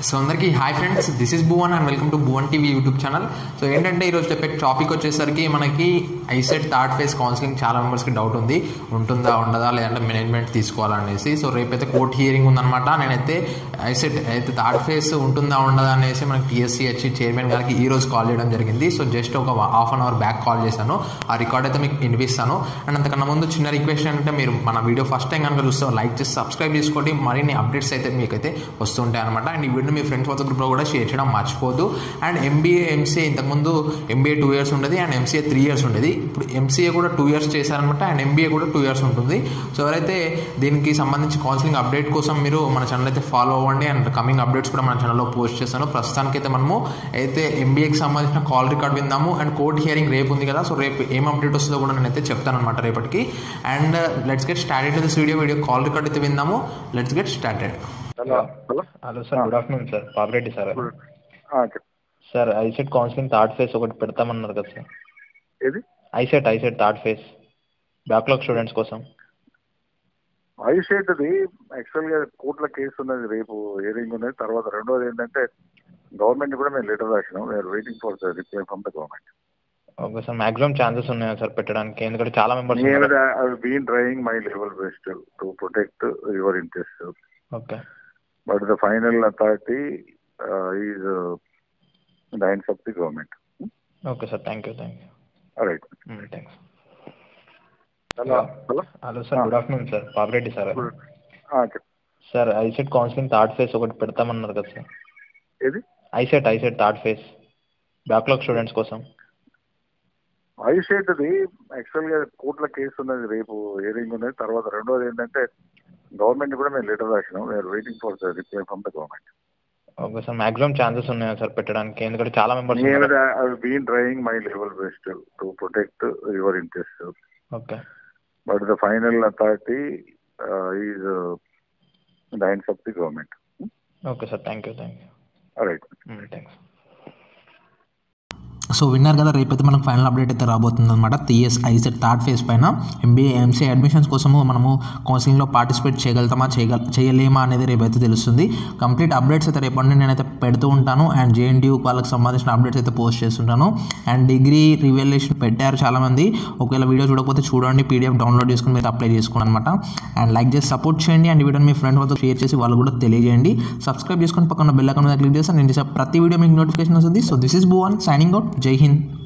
so అందరికీ hi friends this is Bhuvan and welcome to Bhuvan TV YouTube channel so ఏంటంటే ఈరోజు చెప్పే టాపిక్ వచ్చేసరికి మనకి ఐసెట్ థర్డ్ ఫేజ్ కౌన్సిలింగ్ చాలా మెంబర్స్కి డౌట్ ఉంది ఉంటుందా ఉండదా లేదంటే మేనేజ్మెంట్ తీసుకోవాలనేసి సో రేపైతే కోర్ట్ హియరింగ్ ఉందన్నమాట నేనైతే ఐసెట్ అయితే థర్డ్ ఫేజ్ ఉంటుందా ఉండదా అనేసి మనకి టీఎస్సీహెచ్ చైర్మన్ గారికి ఈ రోజు కాల్ చేయడం జరిగింది సో జస్ట్ ఒక half an hour back call చేశాను ఆ రికార్డ్ అయితే మీకు వినిపిస్తాను అండ్ అంతకన్నా ముందు చిన్న రిక్వెస్ట్ ఏంటంటే మీరు మన వీడియో ఫస్ట్ టైం కనుక చూస్తే లైక్ చేసి సబ్స్క్రైబ్ చేసుకోండి మరిన్ని అప్డేట్స్ అయితే మీకైతే వస్తుంటాయి అనమాట అండ్ ఈ వీడియో మీ ఫ్రెండ్స్ వాట్సాప్ గ్రూప్లో కూడా షేర్ చేయడం మర్చిపోదు అండ్ ఎంబీఏ ఎంసీఏ ఇంతకుముందు ఎంబీఏ టూ ఇయర్స్ ఉండేది అండ్ ఎంసీఏ త్రీ ఇయర్స్ ఉండేది ఇప్పుడు ఎంసీఏ కూడా టూ ఇయర్స్ చేశారనమాట అండ్ ఎంబీఏ కూడా టూ ఇయర్స్ ఉంటుంది సో ఎవరైతే దీనికి సంబంధించి కౌన్సిలింగ్ అప్డేట్ కోసం మీరు మన ఛానల్ అయితే ఫాలో అవ్వండి అండ్ కమింగ్ అప్డేట్స్ కూడా మన ఛానల్లో పోస్ట్ చేస్తాను ప్రస్తుతానికి అయితే మనము అయితే ఎంబీఏకి సంబంధించిన కాల్ రికార్డ్ విందాము అండ్ కోర్ట్ హియరింగ్ రేపు ఉంది కదా సో రేపు ఏం అప్డేట్ వస్తుందో కూడా నేనైతే చెప్తాను అనమాట రేపటికి and let's get started this video video call record అయితే విందాము let's get started hello hello hello sir good afternoon sir Papireddy sir ఆ, చెప్పు sir ICET counselling third phase ఒకటి పెడతామన్నారు కదా సార్ ఏది ICET ICET third phase backlog students కోసం ఐసెట్ది యాక్చువల్గా కోర్టులో కేసు ఉన్నది రేపు హియరింగ్ ఉన్నది తర్వాత రెండోది ఏంటంటే గవర్నమెంట్ కూడా మేము లెటర్ రాసినాం we are waiting for the reply from the government okay sir maximum chances ఉన్నాయా సార్ పెట్టడానికి ఎందుకంటే చాలా మెంబర్స్ నేను I been trying my level best to protect your interest okay but the final authority is the hands of the government okay sir thank you thank right you thanks hello hello hello sir good afternoon sir Papireddy sir చెప్పు sir ICET counselling third phase ఒకటి పెడతామన్నారు కదా sir ఏది ICET ICET third phase backlog students కోసం ఐసెట్ది యాక్చువల్గా కోర్టులో case ఉన్నది రేపు హియరింగ్ ఉన్నది తర్వాత రెండోది ఏంటంటే గవర్నమెంట్ కూడా మేము లెటర్ రాసినాం we are waiting for the reply from the government okay sir maximum chances ఉన్నాయా సార్ పెట్టడానికి ఎందుకంటే చాలా మెంబర్స్ నేను I been trying my level best to protect your interest okay but the final authority is the hands of the government okay sir thank you thank right you thanks so విన్నారు కదా రేపైతే మనకు final update అయితే రాబోతుంది అనమాట TS ICET third phase పైన MBA MC admissions కోసము మనము కౌన్సిలింగ్లో పార్టిసిపేట్ చేయగలుగుతామా చేయగల చేయలేమా అనేది రేపైతే తెలుస్తుంది కంప్లీట్ అప్డేట్స్ అయితే రేపటి నేనైతే పెడుతూ ఉంటాను అండ్ జేఎన్టీయూ వాళ్ళకి సంబంధించిన అప్డేట్స్ అయితే పోస్ట్ చేస్తుంటాను అండ్ డిగ్రీ రివల్యూషన్ పెట్టారు చాలామంది ఒకవేళ వీడియో చూడకపోతే చూడండి పీడిఎఫ్ డౌన్లోడ్ చేసుకుని మీరు అప్లై చేసుకోండి అనమాట అండ్ లైక్ చేసి సపోర్ట్ చేయండి అండ్ ఈ వీడియోని మీ ఫ్రెండ్ వాళ్ళతో షేర్ చేసి వాళ్ళు కూడా తెలియజేయండి సబ్స్క్రైబ్ చేసుకొని పక్కన బెల్ ఐకాన్ మీద క్లిక్ చేస్తే నేను చేసే ప్రతి వీడియో మీకు నోటిఫికేషన్ వస్తుంది so this is Bhuvan signing out జై హింద్